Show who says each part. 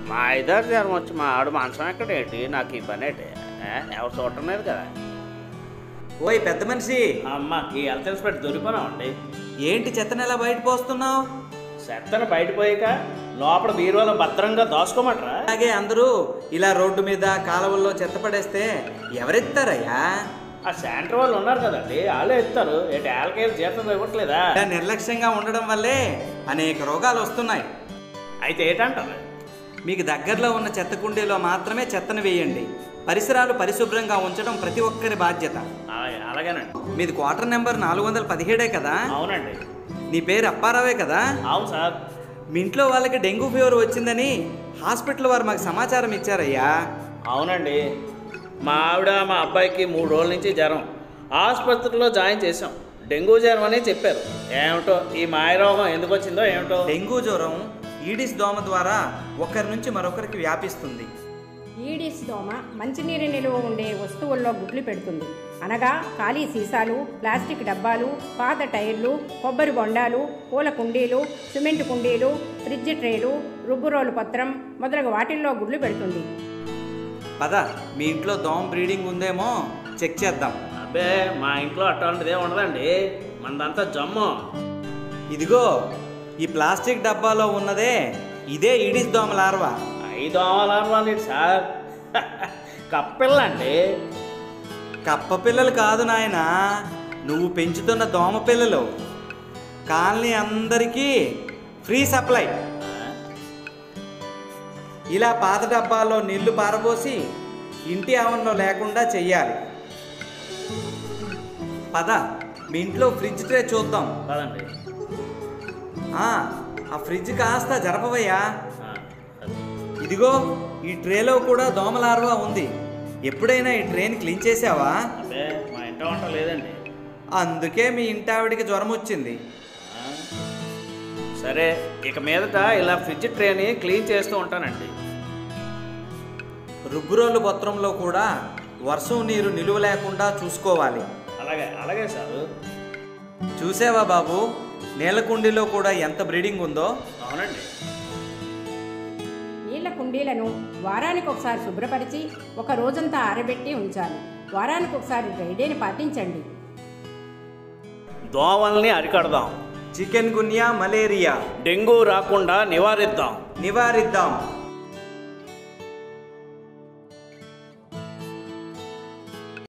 Speaker 1: మా ఇద్దరు జ్వరం వచ్చి మా ఆవిడ మంచం ఎక్కడేంటి నాకు ఈ పని ఏంటి ఏ? ఎవరు చూడటం లేదు కదా
Speaker 2: ఓయ్ పెద్ద మనిషి
Speaker 1: అమ్మ ఈ హెల్త్ ఇన్స్పెక్టర్ దొరికిపోనామండి
Speaker 2: ఏంటి చెత్తను ఎలా బయట పోస్తున్నావు
Speaker 1: చెత్తను బయటపోయాక లోపల బీరువాలో భద్రంగా దాచుకోమంటారా
Speaker 2: అలాగే అందరూ ఇలా రోడ్డు మీద కాలువల్లో చెత్త పడేస్తే ఎవరెత్తారయ్యా
Speaker 1: ఆ సెంటర్ వాళ్ళు ఉన్నారు కదండి వాళ్ళే ఇస్తారు ఏంటి వాళ్ళకేం జీతం ఇవ్వట్లేదా
Speaker 2: ఇలా నిర్లక్ష్యంగా ఉండడం వల్లే అనేక రోగాలు వస్తున్నాయి
Speaker 1: అయితే ఏంటంటారు
Speaker 2: మీకు దగ్గరలో ఉన్న చెత్త కుండీలో మాత్రమే చెత్తను వేయండి పరిసరాలు పరిశుభ్రంగా ఉంచడం ప్రతి ఒక్కరి బాధ్యత
Speaker 1: అలాగే అలాగేనండి
Speaker 2: మీది క్వార్టర్ నెంబర్ నాలుగు వందల పదిహేడే కదా
Speaker 1: అవునండి
Speaker 2: నీ పేరు అప్పారావే కదా
Speaker 1: అవును సార్
Speaker 2: మీ ఇంట్లో వాళ్ళకి డెంగ్యూ ఫీవర్ వచ్చిందని హాస్పిటల్ వారు మాకు సమాచారం ఇచ్చారయ్యా
Speaker 1: అవునండి మా ఆవిడ మా అబ్బాయికి మూడు రోజుల నుంచి జ్వరం ఆసుపత్రిలో జాయిన్ చేసాం డెంగ్యూ జ్వరం అని చెప్పారు ఏమిటో ఈ మాయరోగం ఎందుకు వచ్చిందో ఏమిటో
Speaker 2: డెంగ్యూ జ్వరం ఈడిస్ దోమ ద్వారా ఒకరి నుంచి మరొకరికి వ్యాపిస్తుంది
Speaker 3: ఈడిస్ దోమ మంచినీరు నిలువ ఉండే వస్తువుల్లో గుడ్లు పెడుతుంది అనగా ఖాళీ సీసాలు ప్లాస్టిక్ డబ్బాలు పాత టైర్లు కొబ్బరి బొండాలు పూల కుండీలు సిమెంట్ కుండీలు ఫ్రిడ్జ్ ట్రేలు రుబ్బురోలు పత్రం మొదలగు వాటిల్లో గుడ్లు పెడుతుంది
Speaker 2: పద మీ ఇంట్లో దోమ బ్రీడింగ్ ఉందేమో చెక్ చేద్దాం
Speaker 1: అబ్బే మా ఇంట్లో అటువంటిదే ఉండదండి మనదంతా జమ్ము
Speaker 2: ఇదిగో ఈ ప్లాస్టిక్ డబ్బాలో ఉన్నదే ఇదే ఈడిస్ దోమ లార్వా
Speaker 1: ఐదు ఆవాలు సార్ కప్పిల్లండి
Speaker 2: కప్ప పిల్లలు కాదు నాయనా నువ్వు పెంచుతున్న దోమ పిల్లలు కాలనీ అందరికీ ఫ్రీ సప్లై ఇలా పాత డబ్బాల్లో నీళ్లు పారబోసి ఇంటి ఆవరణలో లేకుండా చెయ్యాలి పద మీ ఇంట్లో ఫ్రిడ్జ్ ట్రే చూద్దాం
Speaker 1: కాదండి
Speaker 2: ఆ, ఆ ఫ్రిడ్జ్ కాస్త జరపవయ్యా
Speaker 1: ఆ,
Speaker 2: ఇదిగో ఈ ట్రేలో కూడా దోమ లార్వా ఉంది ఎప్పుడైనా ఈ ట్రేని క్లీన్ చేసావా
Speaker 1: అబ్బే మా ఇంట వంట లేదండి
Speaker 2: అందుకే మీ ఇంటావిడికి జ్వరం వచ్చింది
Speaker 1: ఆ, సరే ఇక మీదట ఇలా ఫ్రిడ్జ్ ట్రేని క్లీన్ చేస్తూ ఉంటానండి
Speaker 2: రుబ్బురోలు పత్రంలో కూడా వర్షం నీరు నిలువ లేకుండా చూసుకోవాలి
Speaker 1: అలాగే అలాగే సార్
Speaker 2: చూసావా బాబు నీళ్ళ కుండీలో కూడా ఎంత బ్రీడింగ్ ఉందో
Speaker 1: అవునండి
Speaker 3: నీళ్ల కుండీలను వారానికి ఒకసారి శుభ్రపరిచి ఒక రోజంతా ఆరబెట్టి ఉంచాలి వారానికి ఒకసారి డ్రైడేని పాటించండి
Speaker 1: దోమల్ని అరికడదాం
Speaker 2: చికెన్ గున్యా మలేరియా
Speaker 1: డెంగ్యూ రాకుండా నివారిద్దాం
Speaker 2: నివారిద్దాం